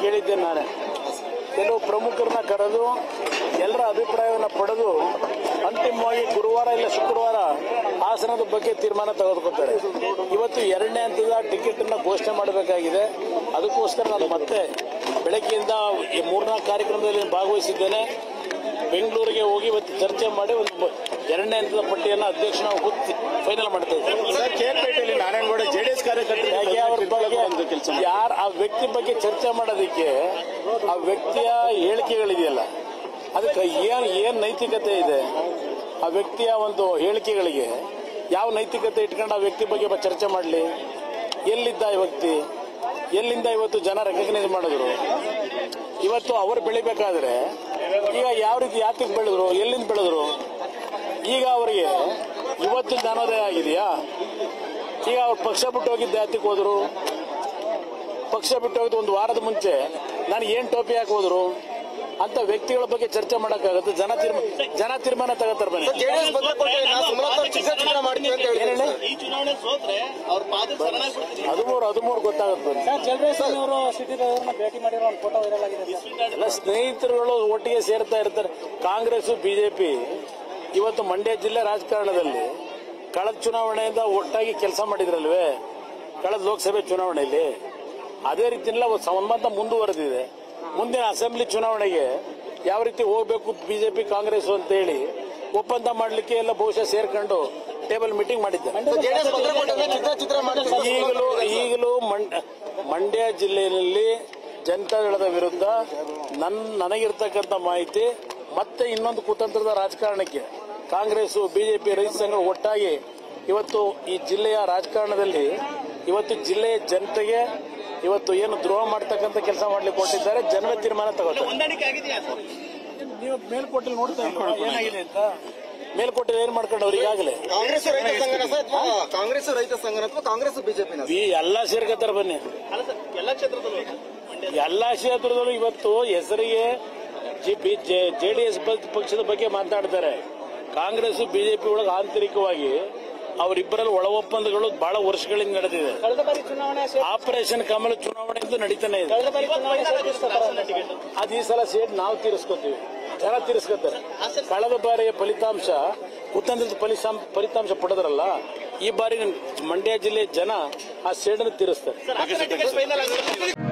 ಹೇಳಿದ್ದೇನೆ ನಾನೇ ಕೆಲವು ಪ್ರಮುಖರನ್ನ ಕರೆದು ಎಲ್ಲರ ಅಭಿಪ್ರಾಯವನ್ನು ಪಡೆದು ಅಂತಿಮವಾಗಿ ಗುರುವಾರ ಇಲ್ಲ ಶುಕ್ರವಾರ ಹಾಸನದ ಬಗ್ಗೆ ತೀರ್ಮಾನ ತೆಗೆದುಕೊಳ್ತಾರೆ ಇವತ್ತು ಎರಡನೇ ಹಂತದ ಟಿಕೆಟ್ ಅನ್ನ ಘೋಷಣೆ ಮಾಡಬೇಕಾಗಿದೆ ಅದಕ್ಕೋಸ್ಕರ ನಾನು ಮತ್ತೆ ಬೆಳಗ್ಗೆಯಿಂದ ಈ ಮೂರ್ನಾಲ್ಕು ಕಾರ್ಯಕ್ರಮದಲ್ಲಿ ಭಾಗವಹಿಸಿದ್ದೇನೆ ಬೆಂಗಳೂರಿಗೆ ಹೋಗಿ ಇವತ್ತು ಚರ್ಚೆ ಮಾಡಿ ಒಂದು ಎರಡನೇ ಹಂತದ ಪಟ್ಟಿಯನ್ನು ಅಧ್ಯಕ್ಷನ ಕೂತಿ ಫೈನಲ್ ಮಾಡ್ತಾ ಇದ್ದೇವೆ ಸರ್ ಕೇರ್ಪೇಟೆಯಲ್ಲಿ ನಾರಾಯಣಗೌಡ ಜೆಡಿಎಸ್ ಯಾಕೆ ಅವ್ರ ಬಗ್ಗೆ ಕೆಲಸ ಯಾರ ಆ ವ್ಯಕ್ತಿ ಬಗ್ಗೆ ಚರ್ಚೆ ಮಾಡೋದಕ್ಕೆ ಆ ವ್ಯಕ್ತಿಯ ಹೇಳಿಕೆಗಳಿದೆಯಲ್ಲ ಅದಕ್ಕೆ ಏನ್ ಏನ್ ನೈತಿಕತೆ ಇದೆ ಆ ವ್ಯಕ್ತಿಯ ಒಂದು ಹೇಳಿಕೆಗಳಿಗೆ ಯಾವ ನೈತಿಕತೆ ಇಟ್ಕೊಂಡು ಆ ವ್ಯಕ್ತಿ ಬಗ್ಗೆ ಬ- ಚರ್ಚೆ ಮಾಡಲಿ ಎಲ್ಲಿದ್ದ ಈ ವ್ಯಕ್ತಿ ಎಲ್ಲಿಂದ ಇವತ್ತು ಜನ ರೆಕಗ್ನೈಸ್ ಮಾಡಿದ್ರು ಇವತ್ತು ಅವರು ಬೆಳಿಬೇಕಾದ್ರೆ ಈಗ ಯಾವ ರೀತಿ ಯಾತಕ್ಕೆ ಬೆಳೆದ್ರು ಎಲ್ಲಿಂದ ಬೆಳೆದ್ರು ಈಗ ಅವರಿಗೆ ಇವತ್ತು ಜ್ಞಾನೋದಯ ಆಗಿದೆಯಾ ಈಗ ಅವ್ರು ಪಕ್ಷ ಬಿಟ್ಟು ಹೋಗಿದ್ದೆ ಯಾತಕ್ಕೆ ಹೋದ್ರು ಪಕ್ಷ ಬಿಟ್ಟು ಹೋಗಿದ್ದು ಒಂದು ವಾರದ ಮುಂಚೆ ನಾನು ಏನ್ ಟೋಪಿ ಹಾಕಿ ಹೋದ್ರು ಅಂತ ವ್ಯಕ್ತಿಗಳ ಬಗ್ಗೆ ಚರ್ಚೆ ಮಾಡಕ್ಕಾಗತ್ತೆ ಜನ ತೀರ್ಮಾನ ಜನ ತೀರ್ಮಾನ ತಗೋತಾರೆ ಬನ್ನಿ ಜೆಡಿಎಸ್ ಬದಲಾವಣೆ ಸುಮಲತಾ ಚಿತ್ರ ಚಿತ್ರ ಮಾಡ್ತೀವಿ ಅಂತ ಏನ್ ಹೇಳಿದ್ರು ಹೇಳಿ ಈ ಚುನಾವಣೆ ಸೋತ್ರೆ ಅವ್ರ ಪಾದ ಶರಣಾಗ್ಬಿಡ್ತೀವಿ ಹದಿಮೂರು ಹದಿಮೂರು ಗೊತ್ತಾಗುತ್ತೆ ಬನ್ನಿ ಸರ್ ಜಲರೇಶನ್ ಅವರು ಸಿದ್ದಿದ್ದವ್ರನ್ನ ಭೇಟಿ ಮಾಡಿರೋ ಒಂದು ಫೋಟೋ ವೈರಲ್ ಆಗಿದೆ ಸರ್ ಎಲ್ಲ ಸ್ನೇಹಿತರುಗಳು ಒಟ್ಟಿಗೆ ಸೇರ್ತಾ ಇರ್ತಾರೆ ಕಾಂಗ್ರೆಸ್ ಬಿಜೆಪಿ ಇವತ್ತು ಮಂಡ್ಯ ಜಿಲ್ಲೆ ರಾಜಕಾರಣದಲ್ಲಿ ಕಳೆದ ಚುನಾವಣೆಯಿಂದ ಒಟ್ಟಾಗಿ ಕೆಲಸ ಮಾಡಿದ್ರಲ್ವೇ ಕಳೆದ ಲೋಕಸಭೆ ಚುನಾವಣೆಯಲ್ಲಿ ಅದೇ ರೀತಿಯಲ್ಲ ಒಂದು ಸಂಬಂಧ ಮುಂದುವರೆದಿದೆ ಮುಂದಿನ ಅಸೆಂಬ್ಲಿ ಚುನಾವಣೆಗೆ ಯಾವ ರೀತಿ ಹೋಗಬೇಕು ಬಿಜೆಪಿ ಕಾಂಗ್ರೆಸ್ ಅಂತ ಹೇಳಿ ಒಪ್ಪಂದ ಮಾಡಲಿಕ್ಕೆ ಎಲ್ಲ ಬಹುಶಃ ಸೇರ್ಕೊಂಡು ಟೇಬಲ್ ಮೀಟಿಂಗ್ ಮಾಡಿದ್ದಾರೆ ಜೆಡಿಎಸ್ ಭದ್ರಕೋಟೆಗೆ ಚಿತ್ರ ಚಿತ್ರ ಮಾಡ್ತೀವಿ ಈಗಲೂ ಈಗಲೂ ಮಂಡ್ಯ ಮಂಡ್ಯ ಜಿಲ್ಲೆಯಲ್ಲಿ ಜನತಾದಳದ ವಿರುದ್ಧ ನನ್ ನನಗಿರ್ತಕ್ಕಂಥ ಮಾಹಿತಿ ಮತ್ತೆ ಇನ್ನೊಂದು ಕುತಂತ್ರದ ರಾಜಕಾರಣಕ್ಕೆ ಕಾಂಗ್ರೆಸ್ ಬಿಜೆಪಿ ರೈತ ಸಂಘಗಳು ಒಟ್ಟಾಗಿ ಇವತ್ತು ಈ ಜಿಲ್ಲೆಯ ರಾಜಕಾರಣದಲ್ಲಿ ಇವತ್ತು ಜಿಲ್ಲೆಯ ಜನತೆಗೆ ಇವತ್ತು ಏನು ದ್ರೋಹ ಮಾಡ್ತಕ್ಕಂಥ ಕೆಲಸ ಮಾಡ್ಲಿಕ್ಕೆ ಕೊಟ್ಟಿದ್ದಾರೆ ಜನವೇ ತೀರ್ಮಾನ ತಗೋತಾರೆ ಹೊಂದಾಣಿಕೆ ಆಗಿದೆಯಾ ಸರ್ ನೀವು ಮೇಲ್ಕೋಟೆಲ್ ನೋಡ್ತಾ ಇಲ್ವಾ ಏನಾಗಿದೆ ಅಂತ ಮೇಲ್ಕೋಟೆ ಏನ್ ಮಾಡ್ಕೊಂಡವ್ರು ಈಗಾಗಲೇ ಕಾಂಗ್ರೆಸ್ ರೈತ ಸಂಘನ ಸರ್ ಅಥವಾ ಕಾಂಗ್ರೆಸ್ ರೈತ ಸಂಘನ ಅಥವಾ ಕಾಂಗ್ರೆಸ್ ಬಿಜೆಪಿನ ಈ ಎಲ್ಲಾ ಸೇರ್ಕತ್ತಾರ ಬನ್ನಿ ಅಲ್ಲ ಸರ್ ಎಲ್ಲಾ ಕ್ಷೇತ್ರದಲ್ಲೂ ಎಲ್ಲಾ ಕ್ಷೇತ್ರದಲ್ಲೂ ಇವತ್ತು ಹೆಸರಿಗೆ ಜೆಡಿಎಸ್ ಪಕ್ಷದ ಬಗ್ಗೆ ಮಾತನಾಡ್ತಾರೆ ಕಾಂಗ್ರೆಸ್ ಬಿಜೆಪಿ ಒಳಗೆ ಆಂತರಿಕವಾಗಿ ಅವರಿಬ್ಬರಲ್ಲಿ ಒಳ ಒಪ್ಪಂದಗಳು ಬಹಳ ವರ್ಷಗಳಿಂದ ನಡೆದಿದೆ ಕಳೆದ ಬಾರಿ ಚುನಾವಣೆ ಸೇ- ಆಪರೇಷನ್ ಕಮಲ ಚುನಾವಣೆಯಿಂದ ನಡೀತಾನೆ ಇದೆ ಕಳೆದ ಬಾರಿ ಚುನಾವಣೆ ಸೇರ್ಪಡಿಸ್ತಾರೆ ಟಿಕೆಟ್ ಅದು ಈ ಸಲ ಸೇರಿ ನಾವು ತೀರಿಸ್ಕೊತೀವಿ ಜನ ತೀರಿಸ್ಕೊತಾರೆ ಕಳೆದ ಬಾರಿಯ ಫಲಿತಾಂಶ ಕುತಂತ್ರದ ಫಲಿತಾಂಶ ಫಲಿತಾಂಶ ಪಡೆದ್ರಲ್ಲ ಈ ಬಾರಿ ಮಂಡ್ಯ ಜಿಲ್ಲೆಯ ಜನ ಆ ಸೇಡನ್ನು ತೀರಿಸ್ತಾರೆ ಸರ್ ಟಿಕೆಟ್ ಫೈನಲ್ ಆಗಿರುತ್ತೆ